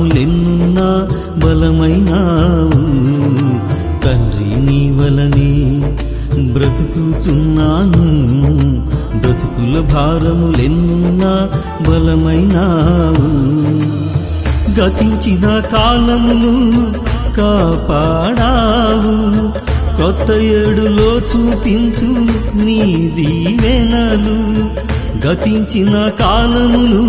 భారములెన్నున్నా బలమైనావు తండ్రి నీ వలనే బ్రతుకుతున్నాను బ్రతుకుల భారములెన్నున్నా బలమైనావు గతించిన కాలమును కాపాడావు కొత్త ఏడులో చూపించు నీ దీవెనలు గతించిన కాలమును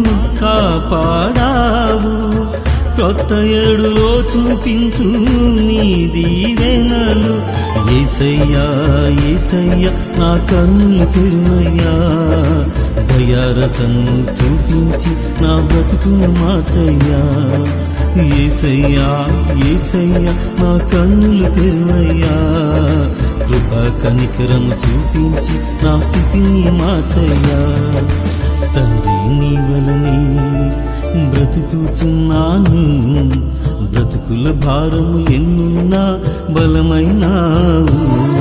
కాపాడావు కొత్త ఏడులో చూపించు నీ దీవెనలు ఏసయ్యా ఏసయ్యా నా కన్నులు తెరువయ్యా దయారసం చూపించి నా బ్రతుకును మార్చయ్యా ఏసయ్యా ఏసయ్యా నా కన్నులు తెరువయ్యా కృపా కనికరము చూపించి నా స్థితిని మార్చయ్యా తండ్రి నీ వలనే బ్రతుకుచున్నాను బ్రతుకుల భారము ఎన్నున్నా బలమైనావు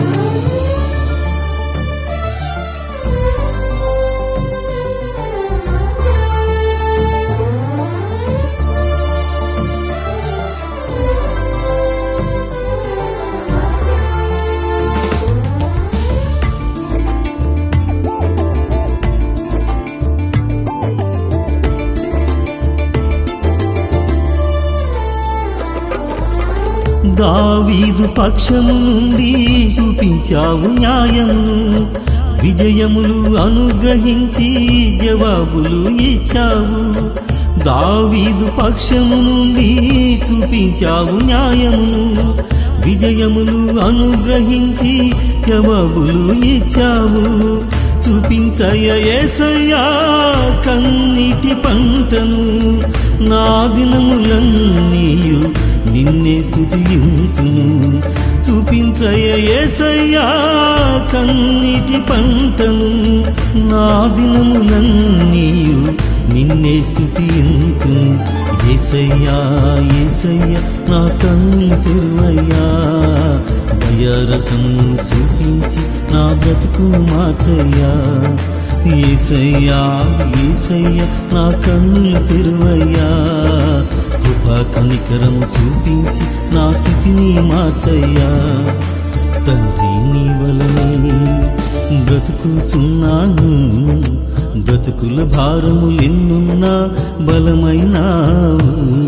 దావీదు పక్షము నుండి చూపించావు న్యాయమును విజయములు అనుగ్రహించి జవాబులు ఇచ్చావు దావీదు పక్షము నుండి చూపించావు న్యాయమును విజయములు అనుగ్రహించి జవాబులు ఇచ్చావు చూపించయ్య ఏసయ్యా కన్నీటి పంటను నా దినములన్నీయు నిన్నే స్థుతియుతును చూపించయ్య ఏసయ్యా కన్నీటి పంటను నా దినములన్నీయు నిన్నే స్థుతియుతును ఏసయ్యా ఏసయ్యా నా కన్నులు తెరువయ్యా దయారసము చూపించి నా బ్రతుకు మార్చయ్యా ఏసయ్యా ఏసయ్యా నా కన్నులు తెరువయ్యా కృపా కనికరము చూపించి నా స్థితిని మార్చయ్యా తండ్రి నీ వలనే బ్రతుకుచున్నాను బ్రతుకుల భారములెన్నున్నా బలమైనావు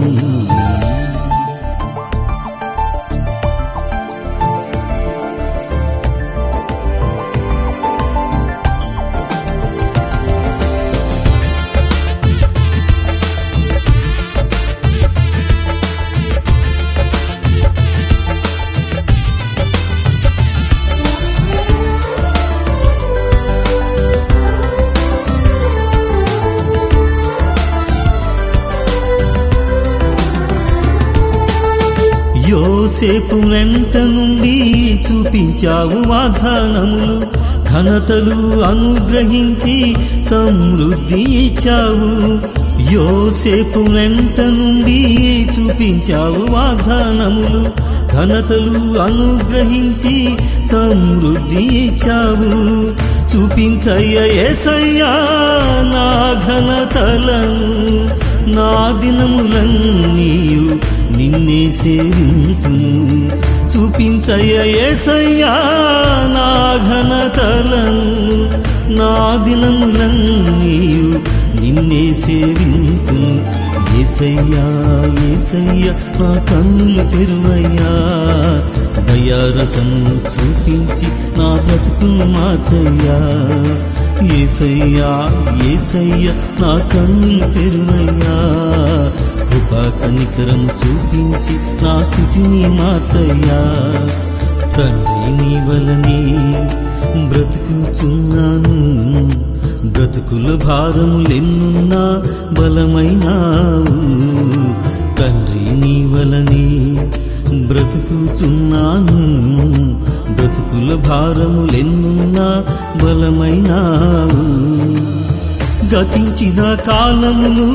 యోసేపు వెంట నుండి చూపించావు వాగ్దానములు ఘనతలు అనుగ్రహించి సమృద్ధి ఇచ్చావు యోసేపు వెంట నుండి చూపించావు వాగ్దానములు ఘనతలు అనుగ్రహించి సమృద్ధి ఇచ్చావు చూపించయ్య ఏసయ్యా నా ఘనతలను నా దినములన్నీయు నిన్నే సేవింతును చూపించయ్య ఏసయ్యా నా ఘనతలను నా దినములన్నీయు నిన్నే సేవింతును ఏసయ్యా ఏసయ్యా నా కన్నులు తెరువయ్యా దయారసము చూపించి నా బ్రతుకును మార్చయ్యా ఏసయ్యా ఏసయ్యా నా కన్నులు తెరువయ్యా కృపా కనికరము చూపించి నా స్థితిని మార్చయ్యా తండ్రి నీ వలనే బ్రతుకుచున్నాను బ్రతుకుల భారములెన్నున్నా బలమైనావు తండ్రి నీ వలనే బ్రతుకుచున్నాను బ్రతుకుల భారములెన్నున్నా బలమైనావు గతించిన కాలమును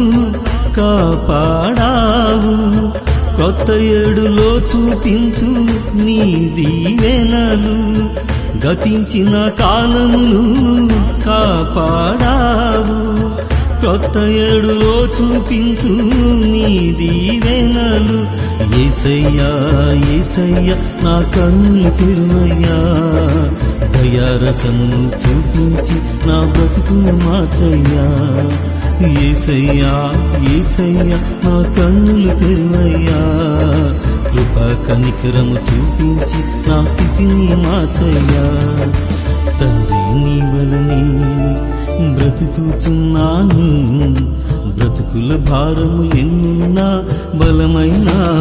కాపాడావు కొత్త ఏడులో చూపించు నీ దీవెనలు గతించిన కాలమును కాపాడావు కొత్త ఏడులో చూపించు నీ దీవెనలు ఏసయ్యా ఏసయ్యా నా కన్నులు తెరువయ్యా దయారసమును చూపించి నా బ్రతుకును మార్చయ్యా ఏసయ్యా ఏసయ్యా నా కన్నులు తెరువయ్యా కృపా కనికరము చూపించి నా స్థితిని మార్చయ్యా తండ్రి నీ వలనే బ్రతుకుచున్నాను బ్రతుకుల భారము ఎన్నున్నా బలమైన